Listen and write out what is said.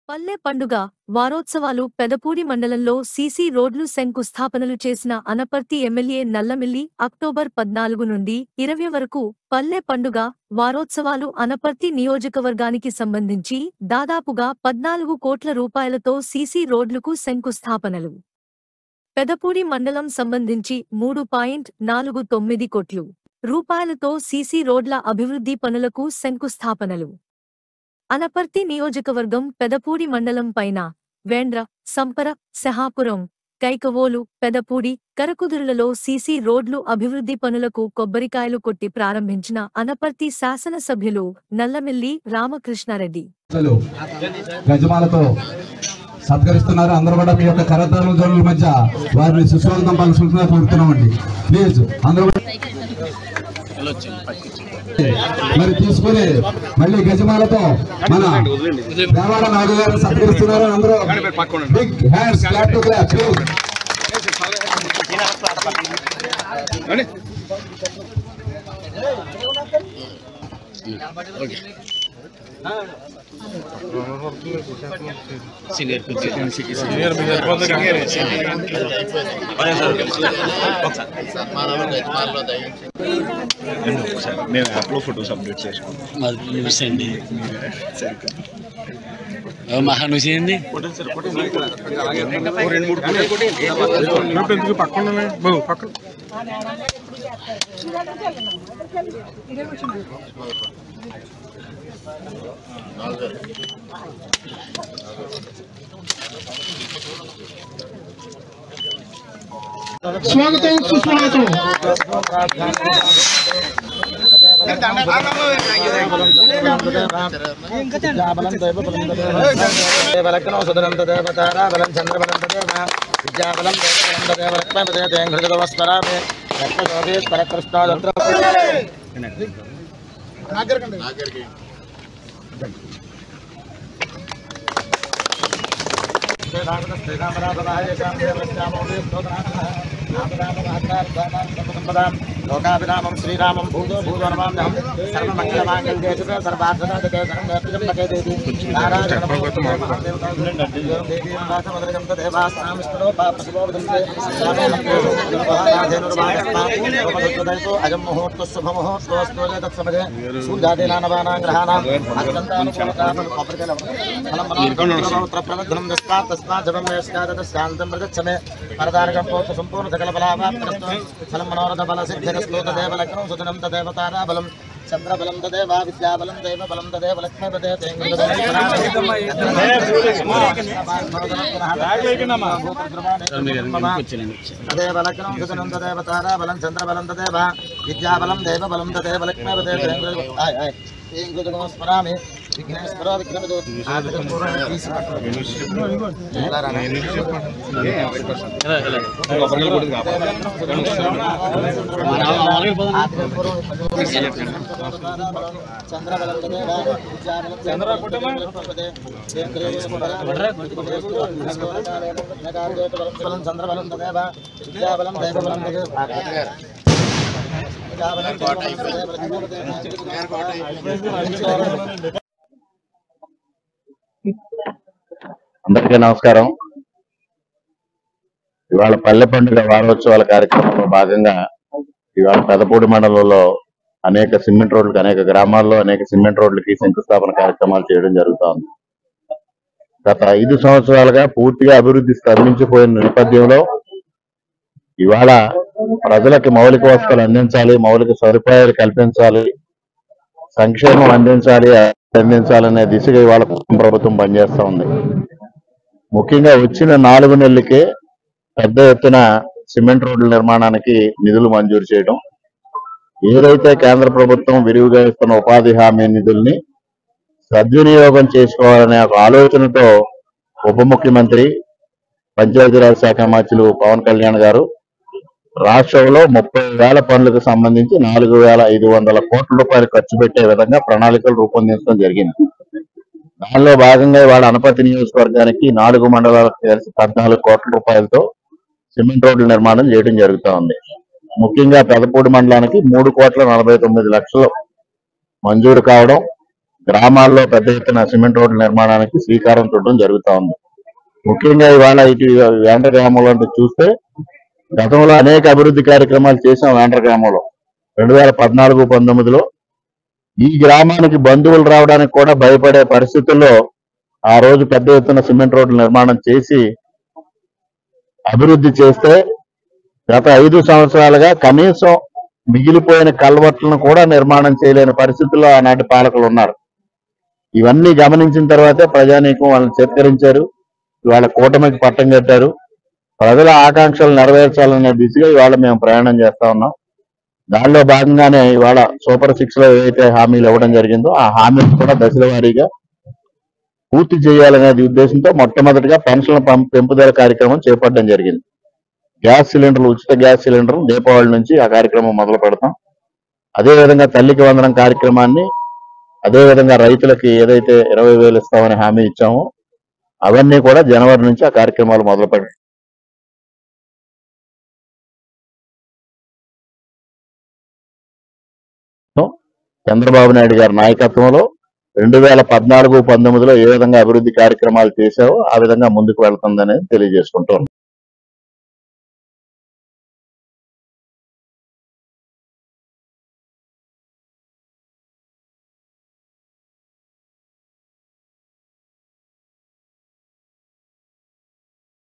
పల్లె పండుగ వారోత్సవాలు పెదపూడి మండలంలో సీసీ రోడ్లు శంకుస్థాపనలు చేసిన అనపర్తి ఎమ్మెల్యే నల్లమిల్లి అక్టోబర్ పద్నాలుగు నుండి ఇరవై వరకు పల్లె పండుగ వారోత్సవాలు అనపర్తి నియోజకవర్గానికి సంబంధించి దాదాపుగా పద్నాలుగు కోట్ల రూపాయలతో సీసీ రోడ్లకు శంకుస్థాపనలు పెదపూడి మండలం సంబంధించి మూడు పాయింట్ నాలుగు తొమ్మిది కోట్లు రూపాయలతో సీసీ రోడ్ల అభివృద్ధి పనులకు శంకుస్థాపనలు అనపర్తి నియోజకవర్గం పెదపూడి మండలం పైన వేండ్ర సంపర సహాపురం కైకవోలు పెదపూడి కరకుదురులలో సీసీ రోడ్లు అభివృద్ధి పనులకు కొబ్బరికాయలు కొట్టి ప్రారంభించిన అనపర్తి శాసనసభ్యులు నల్లమిల్లి రామకృష్ణారెడ్డి ప్రజలు గజమాలతో సత్కరిస్తున్నారు అందరూ కూడా మీ యొక్క కరతాళ జోన్ల మధ్య వారిని సుస్వాగతం పలుకుతుందిగా కోరుతున్నామండి ప్లీజ్ అందరూ కూడా మరి తీసుకొని మళ్ళీ గజమాలతో మన దేవాడ నాయుడు గారు సత్కరిస్తున్నారు అందరూ big hands clap to clap please నేను యాప్లో ఫొటోస్ అప్డేట్ చేసుకుంటాను మాది న్యూస్ అండి మహాన్యూస్ ఏంది ఎందుకు పక్కన బాబు పక్కన స్వాగతం సుస్వాగతం దేవలగ్నం సుదరం తదేవ తారాబలం చంద్రబలం తదేవ విద్యాబలం దేవబలం తదేవ లక్ష్మీపదే తేంఘృతవస్మరామి రక్తజోగేశ్వర కృష్ణోదంత్ర లోకాభిరామం శ్రీరామం భూతో భూధర్మామ్యహం సర్వమంగళమాంగళ్యే శుభే సర్వార్థదాతకే సర్వేత్రిజంబకే దేవి నారాయణం తదేవాస్నాం విష్ణురో పాపశుభో వదంతే నాథేనుర్వాగస్తా అజం ముహూర్త శుభ ముహూర్తోస్తు తత్సమజే సూర్యాదీనానవానాం గ్రహాణాం ప్రబద్ధం దస్మాత్ తస్మాత్ జపం మేష్కాదత శాంతం ప్రదచ్చమే పరదారకం పోత సంపూర్ణ సకల బలావాప్తరస్తు ఫలం మనోరథ బల సిద్ధిరస్తు తదేవ లగ్నం సుదినం తదేవ తారాబలం చంద్రబలం తదేవ విద్యాబలం దేవ బలం తదేవ లక్ష్మీపదే తదేవ లగ్నం సుదినం తదేవ తారాబలం చంద్రబలం తదేవ విద్యాబలం దేవ బలం తదేవ లక్ష్మీపదే స్మరామి విఘ్నేశ్వర విఘ్నమదో చంద్రబలం చంద్రబలం తదేవ విద్యాబలం దైవబలం అందరికీ నమస్కారం ఇవాళ పల్లె పండుగ వారోత్సవాల కార్యక్రమంలో భాగంగా ఇవాళ పెదపూడి మండలంలో అనేక సిమెంట్ రోడ్లకు అనేక గ్రామాల్లో అనేక సిమెంట్ రోడ్లకి శంకుస్థాపన కార్యక్రమాలు చేయడం జరుగుతోంది గత ఐదు సంవత్సరాలుగా పూర్తిగా అభివృద్ధి స్తంభించిపోయిన నేపథ్యంలో ఇవాళ ప్రజలకు మౌలిక వసతులు అందించాలి మౌలిక సదుపాయాలు కల్పించాలి సంక్షేమం అందించాలి అందించాలనే దిశగా ఇవాళ ప్రభుత్వం పనిచేస్తా ఉంది ముఖ్యంగా వచ్చిన నాలుగు నెలలకే పెద్ద ఎత్తున సిమెంట్ రోడ్ల నిర్మాణానికి నిధులు మంజూరు చేయడం ఏదైతే కేంద్ర ప్రభుత్వం విరివిగా ఇస్తున్న ఉపాధి హామీ నిధుల్ని సద్వినియోగం చేసుకోవాలనే ఒక ఆలోచనతో ఉప ముఖ్యమంత్రి పంచాయతీరాజ్ శాఖ మంత్రులు పవన్ కళ్యాణ్ గారు రాష్ట్రంలో ముప్పై వేల పనులకు సంబంధించి నాలుగు వేల ఐదు వందల కోట్ల రూపాయలు ఖర్చు పెట్టే విధంగా ప్రణాళికలు రూపొందించడం జరిగింది దానిలో భాగంగా ఇవాళ అనపతి నియోజకవర్గానికి నాలుగు మండలాలకు కలిసి పద్నాలుగు కోట్ల రూపాయలతో సిమెంట్ రోడ్ల నిర్మాణం చేయడం జరుగుతా ఉంది ముఖ్యంగా పెదపూడి మండలానికి మూడు కోట్ల నలభై తొమ్మిది లక్షలు మంజూరు కావడం గ్రామాల్లో పెద్ద ఎత్తున సిమెంట్ రోడ్ల నిర్మాణానికి శ్రీకారం చుట్టడం జరుగుతా ఉంది ముఖ్యంగా ఇవాళ ఇటు వేండ్ర గ్రామంలో అంటే చూస్తే గతంలో అనేక అభివృద్ధి కార్యక్రమాలు చేశాం వేండ్ర గ్రామంలో రెండు వేల పద్నాలుగు పంతొమ్మిదిలో ఈ గ్రామానికి బంధువులు రావడానికి కూడా భయపడే పరిస్థితుల్లో ఆ రోజు పెద్ద ఎత్తున సిమెంట్ రోడ్ల నిర్మాణం చేసి అభివృద్ధి చేస్తే గత ఐదు సంవత్సరాలుగా కనీసం మిగిలిపోయిన కల్వర్ట్లను కూడా నిర్మాణం చేయలేని పరిస్థితుల్లో ఆనాటి పాలకులు ఉన్నారు ఇవన్నీ గమనించిన తర్వాతే ప్రజానీకం వాళ్ళని చేత్కరించారు ఇవాళ కూటమికి పట్టం కట్టారు ప్రజల ఆకాంక్షలు నెరవేర్చాలనే దిశగా ఇవాళ మేము ప్రయాణం చేస్తా ఉన్నాం దానిలో భాగంగానే ఇవాళ సూపర్ సిక్స్ లో ఏవైతే హామీలు ఇవ్వడం జరిగిందో ఆ హామీలు కూడా దశల వారీగా పూర్తి చేయాలనే ఉద్దేశంతో మొట్టమొదటిగా పెన్షన్ల పం- పెంపుదల కార్యక్రమం చేపట్టడం జరిగింది గ్యాస్ సిలిండర్లు ఉచిత గ్యాస్ సిలిండర్ దీపావళి నుంచి ఆ కార్యక్రమం మొదలు పెడతాం అదే విధంగా తల్లికి వందనం కార్యక్రమాన్ని అదే విధంగా రైతులకి ఏదైతే ఇరవై వేలు ఇస్తామని హామీ ఇచ్చామో అవన్నీ కూడా జనవరి నుంచి ఆ కార్యక్రమాలు మొదలు పెడతాం చంద్రబాబు నాయుడు గారి నాయకత్వంలో రెండు వేల పద్నాలుగు పంతొమ్మిదిలో ఏ విధంగా అభివృద్ధి కార్యక్రమాలు చేశావో ఆ విధంగా ముందుకు వెళ్తుందనేది తెలియజేసుకుంటూ ఉన్నాం.